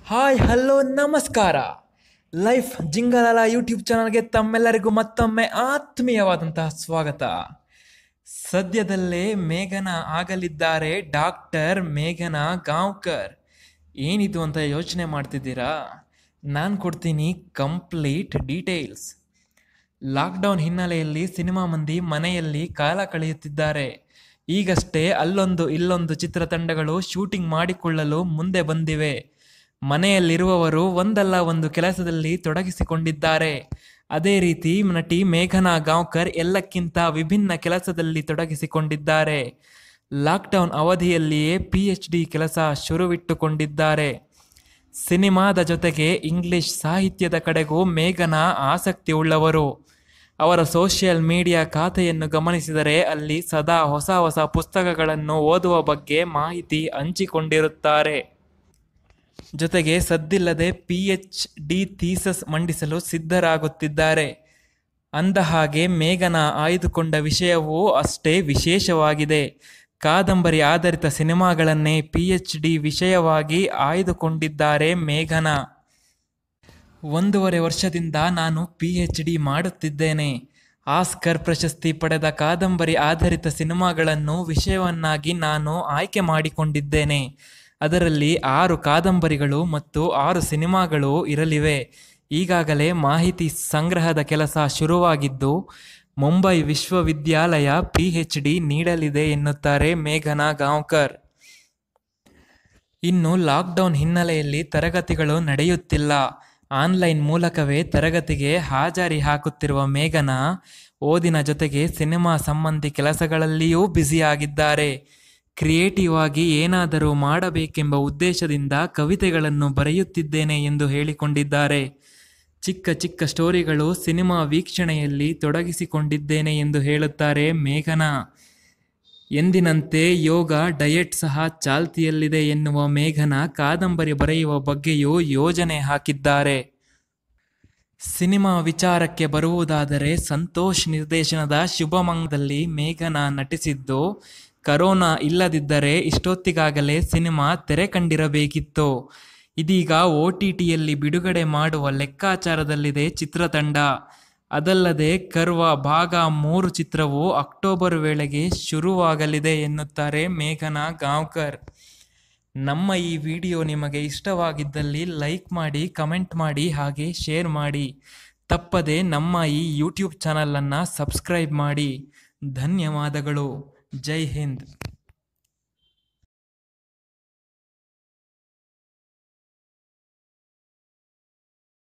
hi hello ನಮಸ್ಕಾರ life ಜಿಂಗಲಾಲ YouTube ಚಾನಲ್ಗೆ ತಮ್ಮೆಲ್ಲರಿಗೂ ಮತ್ತೊಮ್ಮೆ ಆತ್ಮೀಯವಾದಂತಹ ಸ್ವಾಗತ ಸದ್ಯದಲ್ಲೇ ಮೇಘನ ಆಗಲಿದ್ದಾರೆ ಡಾಕ್ಟರ್ ಮೇಘನಾ ಗಾಂವ್ಕರ್ ಏನಿದು ಅಂತ ಯೋಚನೆ ಮಾಡ್ತಿದ್ದೀರಾ ನಾನು ಕೊಡ್ತೀನಿ ಕಂಪ್ಲೀಟ್ ಡೀಟೇಲ್ಸ್ ಲಾಕ್ಡೌನ್ ಹಿನ್ನೆಲೆಯಲ್ಲಿ ಸಿನಿಮಾ ಮಂದಿ ಮನೆಯಲ್ಲಿ ಕಾಲ ಕಳೆಯುತ್ತಿದ್ದಾರೆ ಈಗಷ್ಟೇ ಅಲ್ಲೊಂದು ಇಲ್ಲೊಂದು ಚಿತ್ರತಂಡಗಳು ಶೂಟಿಂಗ್ ಮಾಡಿಕೊಳ್ಳಲು ಮುಂದೆ ಬಂದಿವೆ ಮನೆಯಲ್ಲಿರುವವರು ಒಂದಲ್ಲ ಒಂದು ಕೆಲಸದಲ್ಲಿ ತೊಡಗಿಸಿಕೊಂಡಿದ್ದಾರೆ ಅದೇ ರೀತಿ ನಟಿ ಮೇಘನಾ ಗಾಂವ್ಕರ್ ಎಲ್ಲಕ್ಕಿಂತ ವಿಭಿನ್ನ ಕೆಲಸದಲ್ಲಿ ತೊಡಗಿಸಿಕೊಂಡಿದ್ದಾರೆ ಲಾಕ್ಡೌನ್ ಅವಧಿಯಲ್ಲಿಯೇ ಪಿ ಎಚ್ ಡಿ ಕೆಲಸ ಶುರುವಿಟ್ಟುಕೊಂಡಿದ್ದಾರೆ ಸಿನಿಮಾದ ಜೊತೆಗೆ ಇಂಗ್ಲಿಷ್ ಸಾಹಿತ್ಯದ ಕಡೆಗೂ ಮೇಘನಾ ಆಸಕ್ತಿ ಉಳ್ಳವರು ಅವರ ಸೋಷಿಯಲ್ ಮೀಡಿಯಾ ಖಾತೆಯನ್ನು ಗಮನಿಸಿದರೆ ಅಲ್ಲಿ ಸದಾ ಹೊಸ ಹೊಸ ಪುಸ್ತಕಗಳನ್ನು ಓದುವ ಬಗ್ಗೆ ಮಾಹಿತಿ ಹಂಚಿಕೊಂಡಿರುತ್ತಾರೆ ಜೊತೆಗೆ ಸದ್ದಿಲ್ಲದೆ ಪಿ ಎಚ್ ಡಿ ಥೀಸಸ್ ಮಂಡಿಸಲು ಸಿದ್ಧರಾಗುತ್ತಿದ್ದಾರೆ ಅಂದಹಾಗೆ ಮೇಘನ ಆಯ್ದುಕೊಂಡ ವಿಷಯವೂ ಅಷ್ಟೇ ವಿಶೇಷವಾಗಿದೆ ಕಾದಂಬರಿ ಆಧಾರಿತ ಸಿನಿಮಾಗಳನ್ನೇ ಪಿ ಎಚ್ ಡಿ ವಿಷಯವಾಗಿ ಆಯ್ದುಕೊಂಡಿದ್ದಾರೆ ಮೇಘನಾ ಒಂದೂವರೆ ವರ್ಷದಿಂದ ನಾನು ಪಿ ಎಚ್ ಡಿ ಮಾಡುತ್ತಿದ್ದೇನೆ ಆಸ್ಕರ್ ಪ್ರಶಸ್ತಿ ಪಡೆದ ಕಾದಂಬರಿ ಆಧಾರಿತ ಸಿನಿಮಾಗಳನ್ನು ವಿಷಯವನ್ನಾಗಿ ನಾನು ಆಯ್ಕೆ ಮಾಡಿಕೊಂಡಿದ್ದೇನೆ ಅದರಲ್ಲಿ ಆರು ಕಾದಂಬರಿಗಳು ಮತ್ತು ಆರು ಸಿನಿಮಾಗಳು ಇರಲಿವೆ ಈಗಾಗಲೇ ಮಾಹಿತಿ ಸಂಗ್ರಹದ ಕೆಲಸ ಶುರುವಾಗಿದ್ದು ಮುಂಬೈ ವಿಶ್ವವಿದ್ಯಾಲಯ ಪಿ ಎಚ್ ಡಿ ನೀಡಲಿದೆ ಎನ್ನುತ್ತಾರೆ ಮೇಘನಾ ಗಾಂವ್ಕರ್ ಇನ್ನು ಲಾಕ್ಡೌನ್ ಹಿನ್ನೆಲೆಯಲ್ಲಿ ತರಗತಿಗಳು ನಡೆಯುತ್ತಿಲ್ಲ ಆನ್ಲೈನ್ ಮೂಲಕವೇ ತರಗತಿಗೆ ಹಾಜರಿ ಹಾಕುತ್ತಿರುವ ಮೇಘನಾ ಓದಿನ ಜೊತೆಗೆ ಸಿನಿಮಾ ಸಂಬಂಧಿ ಕೆಲಸಗಳಲ್ಲಿಯೂ ಬ್ಯುಸಿಯಾಗಿದ್ದಾರೆ ಕ್ರಿಯೇಟಿವ್ ಆಗಿ ಏನಾದರೂ ಮಾಡಬೇಕೆಂಬ ಉದ್ದೇಶದಿಂದ ಕವಿತೆಗಳನ್ನು ಬರೆಯುತ್ತಿದ್ದೇನೆ ಎಂದು ಹೇಳಿಕೊಂಡಿದ್ದಾರೆ ಚಿಕ್ಕ ಚಿಕ್ಕ ಸ್ಟೋರಿಗಳು ಸಿನಿಮಾ ವೀಕ್ಷಣೆಯಲ್ಲಿ ತೊಡಗಿಸಿಕೊಂಡಿದ್ದೇನೆ ಎಂದು ಹೇಳುತ್ತಾರೆ ಮೇಘನಾ ಎಂದಿನಂತೆ ಯೋಗ ಡಯಟ್ ಸಹ ಚಾಲ್ತಿಯಲ್ಲಿದೆ ಎನ್ನುವ ಮೇಘನಾ ಕಾದಂಬರಿ ಬರೆಯುವ ಬಗ್ಗೆಯೂ ಯೋಜನೆ ಹಾಕಿದ್ದಾರೆ ಸಿನಿಮಾ ವಿಚಾರಕ್ಕೆ ಬರುವುದಾದರೆ ಸಂತೋಷ್ ನಿರ್ದೇಶನದ ಶುಭಮಂಗದಲ್ಲಿ ಮೇಘನಾ ನಟಿಸಿದ್ದು ಕರೋನಾ ಇಲ್ಲದಿದ್ದರೆ ಇಷ್ಟೊತ್ತಿಗಾಗಲೇ ಸಿನಿಮಾ ತೆರೆ ಕಂಡಿರಬೇಕಿತ್ತು ಇದೀಗ ಒ ಟಿ ಟಿಯಲ್ಲಿ ಬಿಡುಗಡೆ ಮಾಡುವ ಲೆಕ್ಕಾಚಾರದಲ್ಲಿದೆ ಚಿತ್ರತಂಡ ಅದಲ್ಲದೆ ಕರ್ವ ಭಾಗ ಮೂರು ಚಿತ್ರವು ಅಕ್ಟೋಬರ್ ವೇಳೆಗೆ ಶುರುವಾಗಲಿದೆ ಎನ್ನುತ್ತಾರೆ ಮೇಘನಾ ಗಾಂವ್ಕರ್ ನಮ್ಮ ಈ ವಿಡಿಯೋ ನಿಮಗೆ ಇಷ್ಟವಾಗಿದ್ದಲ್ಲಿ ಲೈಕ್ ಮಾಡಿ ಕಮೆಂಟ್ ಮಾಡಿ ಹಾಗೆ ಶೇರ್ ಮಾಡಿ ತಪ್ಪದೆ ನಮ್ಮ ಈ ಯೂಟ್ಯೂಬ್ ಚಾನಲನ್ನು ಸಬ್ಸ್ಕ್ರೈಬ್ ಮಾಡಿ ಧನ್ಯವಾದಗಳು ಜೈ ಹಿಂದ್